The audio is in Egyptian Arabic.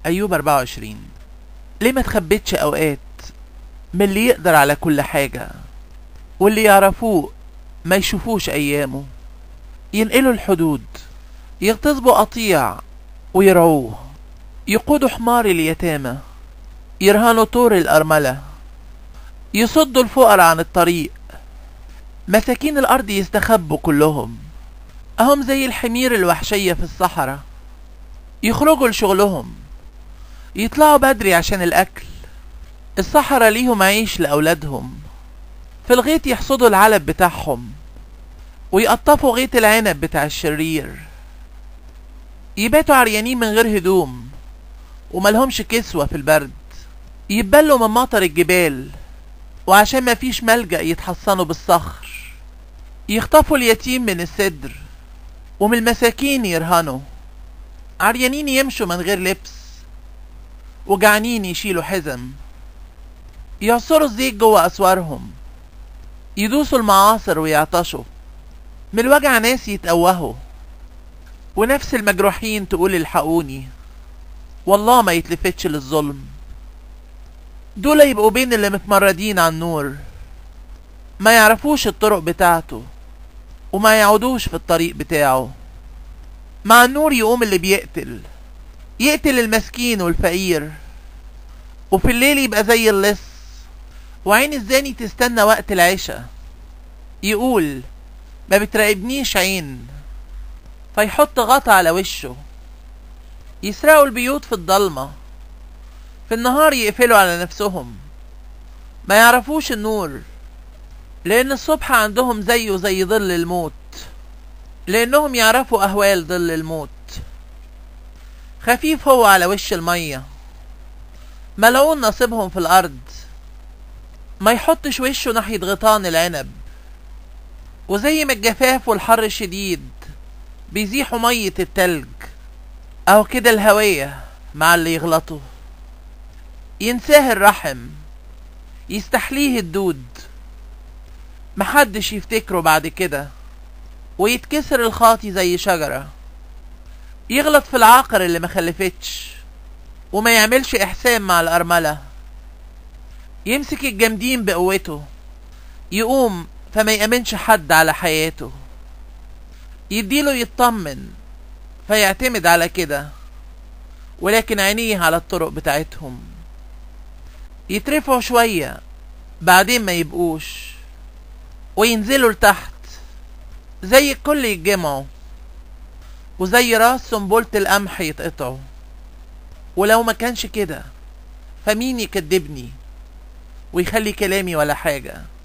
أيوب 24 ليه ما تخبتش أوقات من اللي يقدر على كل حاجة واللي يعرفوه ما يشوفوش أيامه ينقلوا الحدود يغتصبوا قطيع ويرعوه يقودوا حمار اليتامى يرهنوا طور الأرملة يصدوا الفقراء عن الطريق مساكين الأرض يستخبوا كلهم أهم زي الحمير الوحشية في الصحراء يخرجوا لشغلهم يطلعوا بدري عشان الأكل الصحراء ليهم عيش لأولادهم في الغيط يحصدوا العلب بتاعهم ويقطفوا غيط العنب بتاع الشرير يباتوا عريانين من غير هدوم وملهمش كسوة في البرد يتبلوا من مطر الجبال وعشان ما فيش ملجأ يتحصنوا بالصخر يخطفوا اليتيم من الصدر ومن المساكين يرهنوا عريانين يمشوا من غير لبس وجعانين يشيلوا حزم يعصروا الزيت جوه أسوارهم يدوسوا المعاصر ويعطشوا من الوجع ناس يتقوهوا ونفس المجروحين تقول الحقوني والله ما يتلفتش للظلم دول يبقوا بين اللي متمردين على النور ما يعرفوش الطرق بتاعته وما يعودوش في الطريق بتاعه مع النور يقوم اللي بيقتل يقتل المسكين والفقير وفي الليل يبقى زي اللص وعين الزاني تستنى وقت العشاء يقول ما بتراقبنيش عين فيحط غطا على وشه يسرقوا البيوت في الضلمة في النهار يقفلوا على نفسهم ما يعرفوش النور لأن الصبح عندهم زيه زي ظل الموت لأنهم يعرفوا أهوال ظل الموت خفيف هو على وش المية ملعون نصيبهم في الأرض ما يحطش وشه ناحية غطان العنب وزي ما الجفاف والحر الشديد بيزيحوا مية التلج أو كده الهوية مع اللي يغلطوا ينساه الرحم يستحليه الدود محدش يفتكره بعد كده ويتكسر الخاطي زي شجرة يغلط في العاقر اللي مخلفتش وما يعملش إحسان مع الأرملة يمسك الجامدين بقوته يقوم فما يأمنش حد على حياته يديله يطمن فيعتمد على كده ولكن عينيه على الطرق بتاعتهم يترفعوا شوية بعدين ما يبقوش وينزلوا لتحت زي الكل يتجمعوا وزي راس سنبلة القمح يتقطعوا ولو ما كانش كده فمين يكدبني ويخلي كلامي ولا حاجة